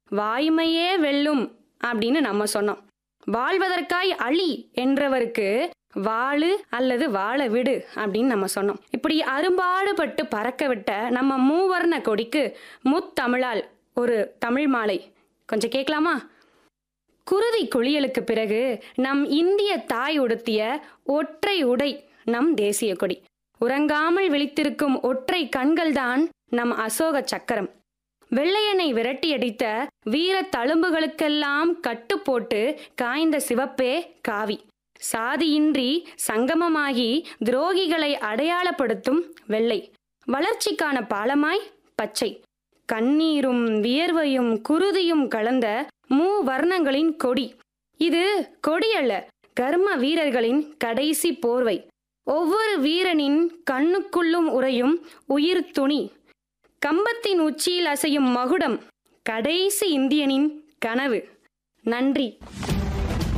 வாய்மையே வெல்லும் அப்படின்னு நம்ம சொன்னோம் வாழ்வதற்காய் அழி என்றவருக்கு வாழு அல்லது வாழ விடு அப்படின்னு நம்ம சொன்னோம் இப்படி அரும்பாடுபட்டு பறக்க விட்ட நம்ம மூவர்ண கொடிக்கு முத்தமிழால் ஒரு தமிழ் மாலை கொஞ்சம் கேட்கலாமா குருதி குளியலுக்கு பிறகு நம் இந்திய தாய் உடுத்திய ஒற்றை உடை நம் தேசிய கொடி உறங்காமல் விழித்திருக்கும் ஒற்றை கண்கள்தான் நம் அசோக சக்கரம் வெள்ளையனை விரட்டியடித்த வீர தழும்புகளுக்கெல்லாம் கட்டு போட்டு காய்ந்த சிவப்பே காவி சாதியின்றி சங்கமமாகி துரோகிகளை அடையாளப்படுத்தும் வெள்ளை வளர்ச்சிக்கான பாலமாய் பச்சை கண்ணீரும் வியர்வையும் குருதியும் கலந்த மூ வர்ணங்களின் கொடி இது கொடி அல்ல கர்ம வீரர்களின் கடைசி போர்வை ஒவ்வொரு வீரனின் கண்ணுக்குள்ளும் உறையும் உயிர் துணி கம்பத்தின் உச்சியில் அசையும் மகுடம் கடைசி இந்தியனின் கனவு நன்றி